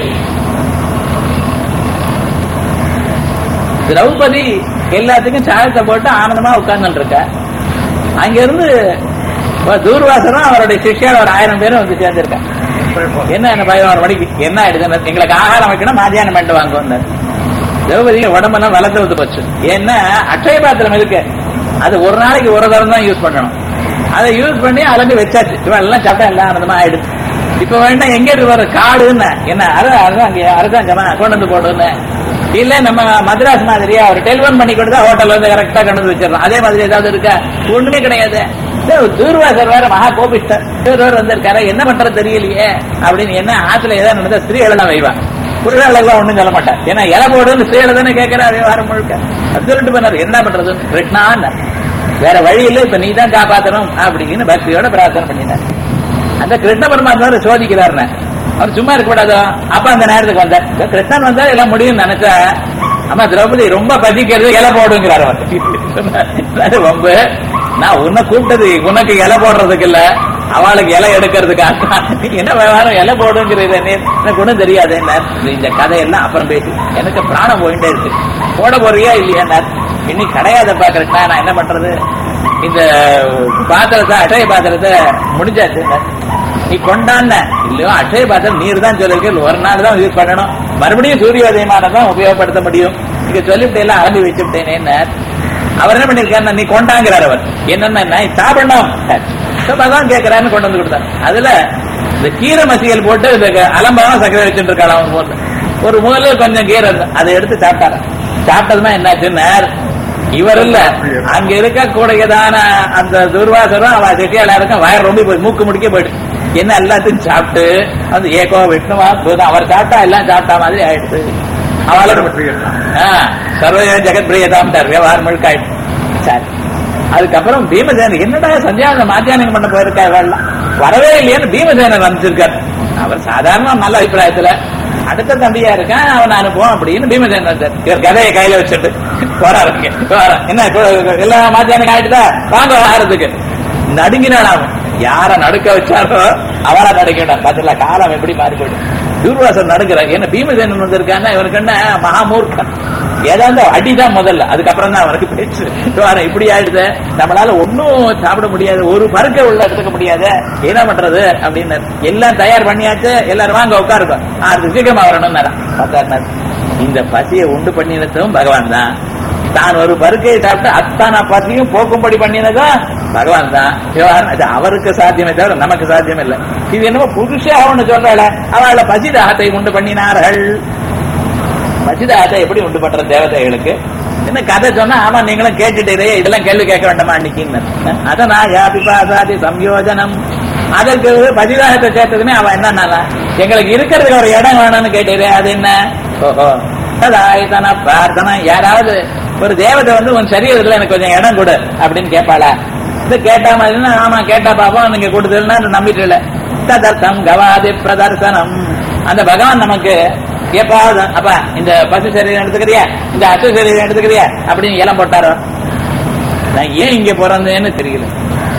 திரௌபதி எல்லாத்துக்கும் சாயத்தை போட்டு ஆனந்தமா உட்கார்ந்துட்டு இருக்கா அங்க இருந்து தூர்வாசனம் அவருடைய சிஷ்யர் ஒரு ஆயிரம் பேரும் வந்து சேர்ந்திருக்கா என்ன என்ன பதினோரு மணிக்கு என்ன ஆயிடுது எங்களுக்கு ஆகாரம் வைக்கணும் மத்தியானம் பண்ணிட்டு வாங்க வந்தார் திரௌபதி உடம்பெல்லாம் வளர்த்து வந்து போச்சு ஏன்னா அட்சய பாத்திரம் இருக்கு அது ஒரு நாளைக்கு ஒரு தரம் தான் யூஸ் பண்ணணும் அதை யூஸ் பண்ணி அலம்பி வச்சாச்சு இவன் எல்லாம் சாப்பிட்டா எல்லாம் ஆனந்தமா ஆயிடுது இப்ப வேணா எங்க இருக்கு வர காடுன்னு என்ன அது அதுதான் அங்க அரசாங்கமா கொண்டு வந்து போடுன்னு இல்ல நம்ம மദ്രാஸ் மாதிரியா ஒரு டெலிபோன் பண்ணி கொடுத்தா ஹோட்டல் வந்து கரெக்டா கொண்டு வந்து வச்சிடறோம் அதே மாதிரி ஏதாவது இருக்கா ஒண்ணுமே கிடையாது தூர்வாசர் வேற மகா கோபிஷ்டர் இவர் வந்திருக்காரு என்ன பண்றது தெரியலையே அப்படின்னு என்ன ஆத்துல ஏதாவது நடந்தா ஸ்திரீகள் தான் வைவான் புருஷாளெல்லாம் ஒண்ணும் சொல்ல மாட்டேன் ஏன்னா இலை போடுன்னு ஸ்திரீகளை தானே கேட்கிறா விவகாரம் முழுக்க அது சொல்லிட்டு பண்ணாரு என்ன பண்றது கிருஷ்ணான்னு வேற வழி இல்ல இப்ப நீ தான் காப்பாத்தணும் அப்படின்னு பக்தியோட பிரார்த்தனை பண்ணினார் அந்த கிருஷ்ண பரமாத்மா சோதிக்கிறாருன்னு அவர் சும்மா இருக்கக்கூடாதோ அப்ப அந்த நேரத்துக்கு வந்தார் இந்த கிருஷ்ணன் வந்தா எல்லாம் முடியும்னு நினைச்சா ஆமா திரௌபதி ரொம்ப பசிக்கிறது இலை போடுங்கிறார் அவர் ரொம்ப நான் உன்னை கூப்பிட்டது உனக்கு இலை போடுறதுக்கு இல்ல அவளுக்கு இலை எடுக்கிறதுக்காக என்ன விவகாரம் இலை போடுங்கிறது எனக்கு ஒண்ணும் தெரியாது என்ன இந்த கதையெல்லாம் அப்புறம் பேசி எனக்கு பிராணம் போயிட்டே இருக்கு போட போறியா இல்லையா இன்னைக்கு கிடையாதப்பா கிருஷ்ணா நான் என்ன பண்றது இந்த பாத்திரத்தை அட்டைய பாத்திரத்தை முடிஞ்சாச்சு நீ கொண்டாන්න இல்லையோ அட்சய பாத்திரம் நீர் தான் சொல்லிருக்கு ஒரு நாள் தான் யூஸ் பண்ணணும் மறுபடியும் சூரியோதயமான தான் உபயோகப்படுத்த முடியும் நீங்க சொல்லிவிட்டு எல்லாம் அலம்பி வச்சுட்டேனே அவர் என்ன பண்ணிருக்காரு நீ கொண்டாங்கிறார் அவர் என்னன்னா சாப்பிடணும் தான் கேட்கிறான்னு கொண்டு வந்து கொடுத்தார் அதுல இந்த கீரை மசியல் போட்டு இந்த அலம்பாவும் சக்கரை வச்சுட்டு இருக்காரு அவன் போட்டு ஒரு முதல்ல கொஞ்சம் கீரை இருந்தது. அதை எடுத்து சாப்பிட்டாரு சாப்பிட்டதுமா என்னாச்சுன்னா இவர் இல்ல அங்க இருக்கக்கூடியதான அந்த துர்வாசரும் அவ செட்டியாளருக்கும் வயர் ரொம்ப போய் மூக்கு முடிக்க போயிடுச்சு என்ன எல்லாத்தையும் சாப்பிட்டு அந்த ஏகோ விஷ்ணுவா பூதம் அவர் சாப்பிட்டா எல்லாம் சாப்பிட்டா மாதிரி ஆயிடுச்சு அவளோட சர்வ ஜெகத் பிரியதாம் விவகாரம் முழுக்க ஆயிடுச்சு சரி அதுக்கப்புறம் பீமசேனர் என்னடா சந்தியாவந்தம் மாத்தியானம் பண்ண போயிருக்கா இவெல்லாம் வரவே இல்லையேன்னு பீமசேனர் வந்துருக்கார் அவர் சாதாரண நல்ல அபிப்பிராயத்துல அடுத்த தம்பியா இருக்கான் அவன் அனுப்புவோம் அப்படின்னு பீமசேனர் வந்தார் இவர் கதையை கையில வச்சுட்டு போறாரு இங்க. போறாரு. என்ன இப்போ எல்லாம் மாத்தியானம் ஆயிட்டுதா வாங்க ஆகிறதுக்கு நடுங்கினாள் அவன் யார நடுக்க வச்சாரோ அவளா நடுக்கிட்டான் பாத்தீங்களா காலம் எப்படி மாறி போயிடும் தூர்வாசன் நடுக்கிறான் ஏன்னா பீமசேனன் வந்திருக்கான்னா இவனுக்கு என்ன மகாமூர்க்கன் ஏதாவது அடிதான் முதல்ல அதுக்கப்புறம் தான் அவனுக்கு பேச்சு வேற இப்படி ஆயிடுது நம்மளால ஒன்னும் சாப்பிட முடியாது ஒரு பருக்க உள்ள எடுத்துக்க முடியாது என்ன பண்றது அப்படின்னு எல்லாம் தயார் பண்ணியாச்சு எல்லாரும் வாங்க உட்காருங்க அது சீக்கிரமா வரணும் பார்த்தாரு இந்த பசியை உண்டு பண்ணினதும் பகவான் தான் தான் ஒரு பருக்கையை சாப்பிட்டு அத்தான பசியும் போக்கும்படி பண்ணினதும் பகவான் தான் விவகாரம் அது அவருக்கு சாத்தியமே தவிர நமக்கு சாத்தியம் இல்லை இது என்னமோ புதுசா அவனு சொல்றாள் அவள பசி தாகத்தை உண்டு பண்ணினார்கள் பசிதாகத்தை எப்படி உண்டு பண்ற தேவதைகளுக்கு என்ன கதை சொன்னா ஆமா நீங்களும் கேட்டுட்டே இதெல்லாம் கேள்வி கேட்க வேண்டாமா அன்னைக்குன்னு அதனா யாபிபாசாதி சம்யோஜனம் அதற்கு பதிதாகத்தை சேர்த்ததுமே அவன் என்னன்னா எங்களுக்கு இருக்கிறதுக்கு ஒரு இடம் வேணும்னு கேட்டீரே அது என்ன ஓஹோ அதாயத்தன பிரார்த்தனை யாராவது ஒரு தேவதை வந்து உன் சரீரத்துல எனக்கு கொஞ்சம் இடம் கொடு அப்படின்னு கேட்பாளா இது கேட்டா மாதிரி ஆமா கேட்டா பாப்போம் நீங்க கொடுத்ததுன்னா நம்பிட்டு இல்ல ததர்த்தம் கவாதி பிரதர்சனம் அந்த பகவான் நமக்கு எப்பாவது அப்பா இந்த பசு சரீரம் எடுத்துக்கிறியா இந்த அசு சரீரம் எடுத்துக்கிறியா அப்படின்னு இலம் போட்டாரோ நான் ஏன் இங்க பிறந்தேன்னு தெரியல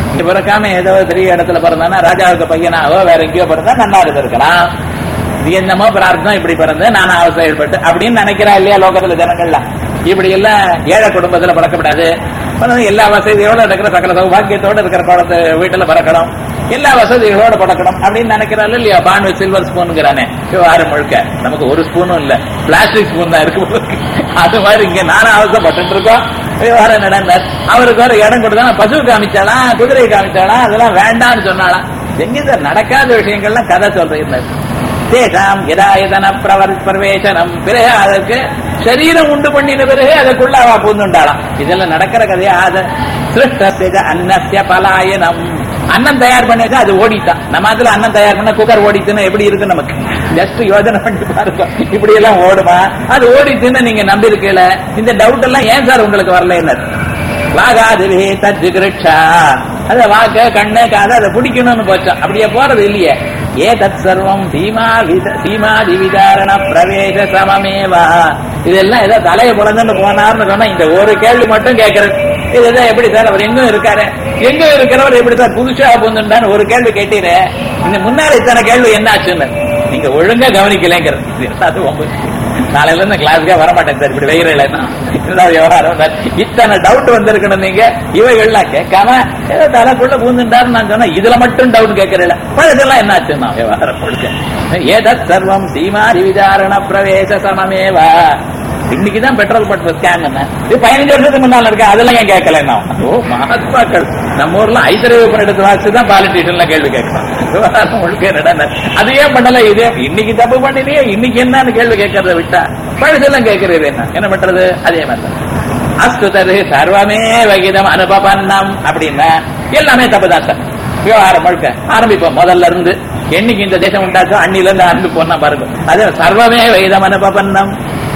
இங்க பிறக்காம ஏதோ பெரிய இடத்துல பிறந்தானா ராஜாவுக்கு பையனாவோ வேற எங்கேயோ பிறந்தா நல்லா இருந்திருக்கலாம் இது என்னமோ பிரார்த்தம் இப்படி பிறந்து நான் அவசரப்பட்டு அப்படின்னு நினைக்கிறா இல்லையா லோகத்துல ஜனங்கள்லாம் இப்படி எல்லாம் ஏழை குடும்பத்துல பிறக்கப்படாது பிறந்து எல்லா வசதியோட இருக்கிற சகல சௌபாகியத்தோட இருக்கிற குழந்தை வீட்டுல பிறக்கணும் எல்லா வசதிகளோட பிறக்கணும் அப்படின்னு நினைக்கிறாள் இல்லையா பான் சில்வர் ஸ்பூனுங்கிறானே விவகாரம் முழுக்க நமக்கு ஒரு ஸ்பூனும் இல்ல பிளாஸ்டிக் ஸ்பூன் தான் இருக்கு அது மாதிரி இங்க நானும் அவசரப்பட்டு இருக்கோம் விவகாரம் நடந்தார் அவருக்கு ஒரு இடம் கொடுத்தா பசு காமிச்சாலாம் குதிரை காமிச்சாலாம் அதெல்லாம் வேண்டாம்னு சொன்னாலாம் எங்க இந்த நடக்காத விஷயங்கள்லாம் கதை சொல்றீங்க தேசாம் யதாயதன பிரவர் பிரவேசனம் பிறகு அதற்கு சரீரம் உண்டு பண்ணின பிறகு அதுக்குள்ள அவ பூந்துண்டாளாம் இதெல்லாம் நடக்கிற கதையா அது சிருஷ்டத்திய அன்னத்திய பலாயனம் அன்னம் தயார் பண்ணியாச்சா அது ஓடித்தான் நம்ம அதுல அன்னம் தயார் பண்ண குக்கர் ஓடிச்சுன்னா எப்படி இருக்கு நமக்கு ஜஸ்ட் யோஜனை பண்ணி பாருங்க இப்படி எல்லாம் ஓடுமா அது ஓடிச்சுன்னு நீங்க நம்பி இருக்கல இந்த டவுட் எல்லாம் ஏன் சார் உங்களுக்கு வரல என்ன வாகாதிவே தஜ்ஜிகிருட்சா அத வாக்க கண்ணு காது அதை பிடிக்கணும்னு போச்சா அப்படியே போறது இல்லையே ஏ தத் சர்வம் சீமா வித சீமாதி விசாரண பிரவேச சமமேவா இதெல்லாம் ஏதோ தலையை புலந்துன்னு போனார்னு சொன்னா இந்த ஒரு கேள்வி மட்டும் கேட்கறது இதுதான் எப்படி சார் அவர் எங்கும் இருக்காரு எங்க இருக்கிறவர் எப்படி சார் புதுசா புந்துண்டான்னு ஒரு கேள்வி கேட்டீரு இந்த முன்னால இத்தனை கேள்வி என்ன ஆச்சுன்னு நீங்க ஒழுங்கா கவனிக்கலைங்கிறது இது அது உங்களுக்கு நாளையில இருந்து கிளாஸ்க்கே வர மாட்டேன் சார் இப்படி வெயிறல விவகாரம் சார். இத்தனை டவுட் வந்திருக்கணும் நீங்க இவைகள்லாம் கேட்காம ஏதோ தலைக்குள்ள பூந்துட்டாரு நான் சொன்னா இதுல மட்டும் டவுட் கேட்கறல பழதெல்லாம் என்னாச்சு நான் விவகாரம் கொடுக்க ஏதத் சர்வம் சீமாதி விசாரண பிரவேச சமமேவா இன்னைக்குதான் பெட்ரோல் பட்டு ஸ்கேன் என்ன இது பதினஞ்சு வருஷத்துக்கு முன்னால இருக்கு அதெல்லாம் ஏன் கேட்கல நான் ஓ மகாத்மாக்கள் நம்ம ஊர்ல ஐசரவேப்பன் எடுத்து வாசிச்சு தான் பாலிட்டிஷியன்ல கேள்வி கேட்கலாம் விவகாரம் முழுக்க நடன அது ஏன் பண்ணல இது இன்னைக்கு தப்பு பண்ணினியே இன்னைக்கு என்னன்னு கேள்வி கேட்கறத விட்டா பழுதெல்லாம் கேட்கறது என்ன என்ன பண்றது அதே மாதிரி தான். அஸ்து தது சர்வமே வகிதம் அனுபவன்னம் அப்படின்னா எல்லாமே தப்பு தான் சார் விவகாரம் முழுக்க ஆரம்பிப்போம் முதல்ல இருந்து என்னைக்கு இந்த தேசம் உண்டாச்சோ அன்னில இருந்து ஆரம்பி போனா பாருங்க அது சர்வமே வைதம் அனுபவன்னம்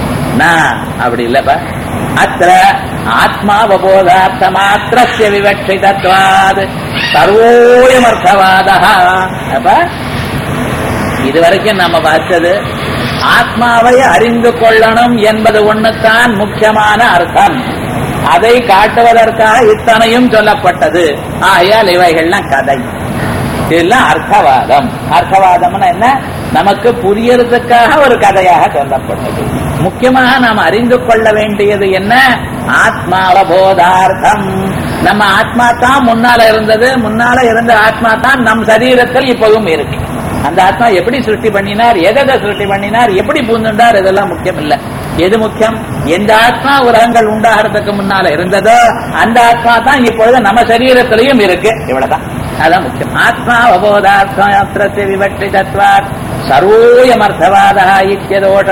நான் அப்படி இல்லப்பா அத்த ஆத்மாவபோதார்த்த மாத்திரஸ்ய விவட்சிதத்வாத் சர்வோயமர்த்தவாத அப்ப இதுவரைக்கும் நம்ம பார்த்தது ஆத்மாவை அறிந்து கொள்ளணும் என்பது ஒண்ணுதான் முக்கியமான அர்த்தம் அதை காட்டுவதற்காக இத்தனையும் சொல்லப்பட்டது ஆகையால் இவைகள்லாம் கதை இதெல்லாம் அர்த்தவாதம் அர்த்தவாதம்னா என்ன நமக்கு புரியறதுக்காக ஒரு கதையாக சொல்லப்பட்டது முக்கியமாக நாம் அறிந்து கொள்ள வேண்டியது என்ன ஆத்மாவபோதார்த்தம் நம்ம ஆத்மா தான் முன்னால இருந்தது முன்னால இருந்த ஆத்மா தான் நம் சரீரத்தில் இப்பவும் இருக்கு அந்த ஆத்மா எப்படி சிருஷ்டி பண்ணினார் எதை சிருஷ்டி பண்ணினார் எப்படி பூந்துண்டார் இதெல்லாம் முக்கியம் இல்ல எது முக்கியம் எந்த ஆத்மா உலகங்கள் உண்டாகிறதுக்கு முன்னால இருந்ததோ அந்த ஆத்மா தான் இப்பொழுது நம்ம சரீரத்திலையும் இருக்கு இவ்வளவுதான் அதான் முக்கியம் ஆத்மா அவபோதார்த்தத்திய விவக்தி தத்வாத் சர்வோயமர்த்தவாத இத்தியதோஷ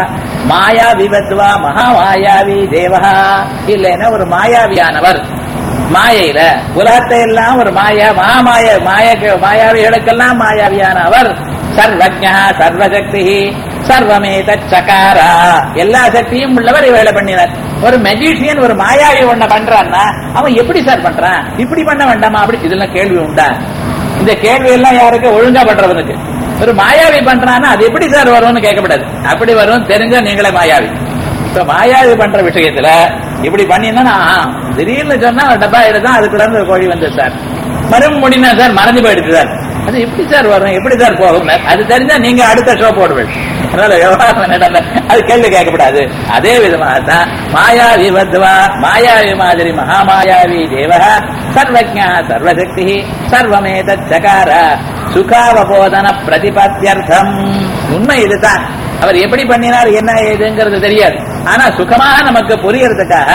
மாயா விவத்வா மகாமாயாவி தேவா இல்லைன்னா ஒரு மாயாவியானவர் மாயையில உலகத்தை எல்லாம் ஒரு மாயா மகாமாய மாய மாயாவிகளுக்கெல்லாம் மாயாவியான அவர் சர்வஜா சர்வசக்தி சர்வமேத சகாரா எல்லா சக்தியும் உள்ளவர் இவளை பண்ணினார் ஒரு மெஜிஷியன் ஒரு மாயாவி ஒண்ண பண்றான்னா அவன் எப்படி சார் பண்றான் இப்படி பண்ண வேண்டாமா அப்படி இதெல்லாம் கேள்வி உண்டா இந்த கேள்வி எல்லாம் யாருக்கு ஒழுங்கா பண்றவனுக்கு ஒரு மாயாவி பண்றான்னா அது எப்படி சார் வரும்னு கேட்கப்படாது அப்படி வரும் தெரிஞ்சா நீங்களே மாயாவி இப்ப மாயாவி பண்ற விஷயத்துல இப்படி பண்ணினா திடீர்னு சொன்னா ஒரு டப்பா எடுத்தா அதுக்குள்ள இருந்து ஒரு கோழி வந்து சார் மறுபடியும் முடினா சார் மறந்து போயிடுச்சு சார் அது எப்படி சார் வரும் எப்படி சார் போகும் அது தெரிஞ்சா நீங்க அடுத்த ஷோ போடுவீங்க அதனால விவகாரம் என்னடா அது கேள்வி கேட்கக்கூடாது அதே விதமாக தான் மாயாவி வத்வா மாயாவி மாதிரி மகாமாயாவி தேவ சர்வஜா சர்வசக்தி சர்வமேத சகார சுகாவபோதன பிரதிபத்தியர்த்தம் உண்மை இதுதான் அவர் எப்படி பண்ணினார் என்ன ஏதுங்கிறது தெரியாது ஆனா சுகமாக நமக்கு புரியறதுக்காக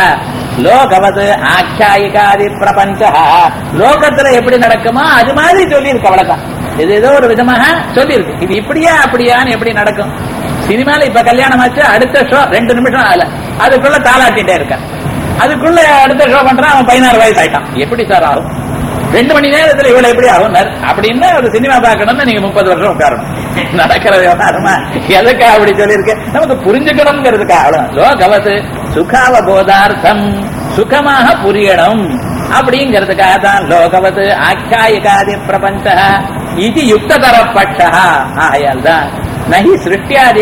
லோகவது ஆख्यायिकाதி பிரபஞ்ச லோகத்துல எப்படி நடக்குமோ அது மாதிரி சொல்லியிருக்கு அவ்வளவுதான் இது ஏதோ ஒரு விதமாக சொல்லியிருக்கு இது இப்படியா அப்படியான்னு எப்படி நடக்கும் சினிமால இப்ப கல்யாணம் ஆச்சு அடுத்த ஷோ ரெண்டு நிமிஷம் ஆகல அதுக்குள்ள தாளாட்டிட்டே இருக்கான் அதுக்குள்ள அடுத்த ஷோ பண்றான் அவன் பதினாறு வயசு ஆயிட்டான் எப்படி சார் ஆகும் ரெண்டு மணி நேரத்துல இவ்வளவு எப்படி ஆகும் அப்படின்னு ஒரு சினிமா பார்க்கணும்னு நீங்க முப்பது வருஷம் உட்காரணும் நடக்கிற விவகாரமா எதுக்கா அப்படி சொல்லியிருக்கு நமக்கு புரிஞ்சுக்கணுங்கிறதுக்காக அவ்வளவு லோகவத்து சுகாவபோதார்த்தம் சுகமாக புரியணும் அப்படிங்கிறதுக்காக தான் லோகவத்து ஆख्यायिकाதி பிரபஞ்ச இது யுக்ததர பட்சா ஆயால் தான் நகி சிருஷ்டியாதி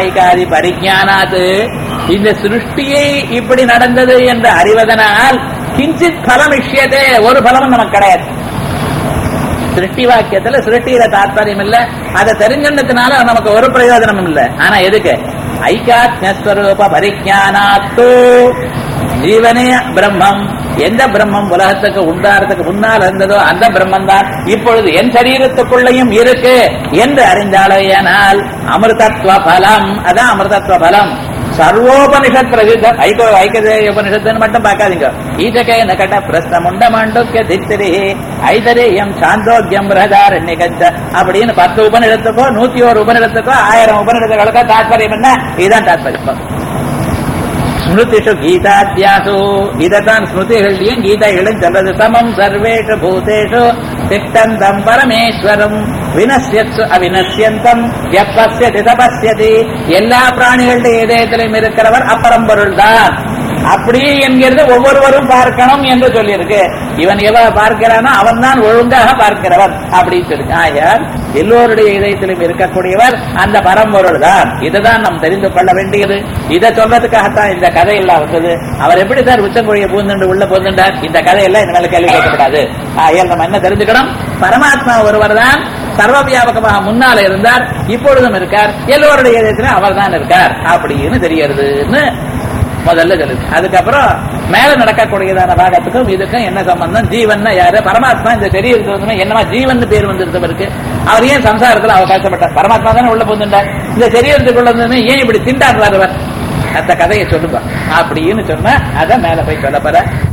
ஆख्यायिकाதி பரிஜானாது இந்த சிருஷ்டியை இப்படி நடந்தது என்று அறிவதனால் கிஞ்சித் பலம் இஷ்யதே ஒரு பலமும் நமக்கு கிடையாது சிருஷ்டி வாக்கியத்துல சிருஷ்டியில தாத்பரியம் இல்ல அதை தெரிஞ்சுட்டதுனால நமக்கு ஒரு பிரயோஜனமும் இல்ல ஆனா எதுக்கு ஐக்காத்மஸ்வரூப பரிஜானாத்து ஜீவனே பிரம்மம் எந்த பிரம்மம் உலகத்துக்கு உண்டாறதுக்கு முன்னால் இருந்ததோ அந்த பிரம்மம் தான் இப்பொழுது என் சரீரத்துக்குள்ளேயும் இருக்கு என்று அறிந்தாலேயானால் அமிர்தத்வ பலம் அதான் அமிர்தத்வ பலம் சர்வோபனிஷத் பிரசித்தம் ஐகோ ஐக்கதே உபனிஷத்துன்னு மட்டும் பார்க்காதீங்க ஈஜகே நகட பிரஸ்ன முண்ட மாண்டோக்கிய தித்திரி ஐதரேயம் சாந்தோக்கியம் பிரதாரண்யகஞ்ச அப்படின்னு பத்து உபநிடத்துக்கோ நூத்தி ஒரு உபநிடத்துக்கோ ஆயிரம் உபநிடத்துகளுக்கோ தாற்பயம் என்ன இதுதான் தாற்பயம் ஸ்மிருதிஷு கீதாத்தியாசு இதத்தான் ஸ்மிருதிகள்லயும் கீதைகளும் சொல்றது சமம் சர்வேஷு பூதேஷு திட்டந்தம் பரமேஸ்வரம் வினசியத்து அவினசியந்தம் எப்பசியதி தபஸ்யதி எல்லா பிராணிகளுடைய இதயத்திலும் இருக்கிறவர் அப்பரம்பொருள் தான் அப்படி என்கிறது ஒவ்வொருவரும் பார்க்கணும் என்று சொல்லியிருக்கு இவன் எவ பார்க்கிறானோ அவன் தான் ஒழுங்காக பார்க்கிறவன் அப்படின்னு சொல்லி ஆயார் எல்லோருடைய இதயத்திலும் இருக்கக்கூடியவர் அந்த பரம்பொருள் தான் இதுதான் நாம் தெரிந்து கொள்ள வேண்டியது இதை சொல்றதுக்காகத்தான் இந்த கதையெல்லாம் வந்தது அவர் எப்படி சார் உச்சமொழியை பூந்துண்டு உள்ள பூந்துண்டார் இந்த கதையெல்லாம் இனிமேல் கேள்வி கேட்கக்கூடாது ஆகையால் நம்ம என்ன தெரிஞ்சுக்கணும் பரமாத்மா ஒருவர் தான் சர்வ வியாபகமாக முன்னால இருந்தார் இப்பொழுதும் இருக்கார் எல்லோருடைய இதயத்திலும் அவர் தான் இருக்கார் அப்படின்னு தெரியறதுன்னு முதல்ல சொல்லுது அதுக்கப்புறம் மேல நடக்கக்கூடியதான பாகத்துக்கும் இதுக்கும் என்ன சம்பந்தம் ஜீவன் யாரு பரமாத்மா இந்த சரீரத்துல என்னமா ஜீவன் பேர் வந்திருந்தவருக்கு அவர் ஏன் சம்சாரத்துல அவர் கஷ்டப்பட்டார் பரமாத்மா தானே உள்ள போந்துட்டார் இந்த சரீரத்துக்குள்ள வந்து ஏன் இப்படி திண்டாடுறாரு அவர் அந்த கதையை சொல்லுங்க அப்படின்னு சொன்னா அத மேல போய் சொல்ல போற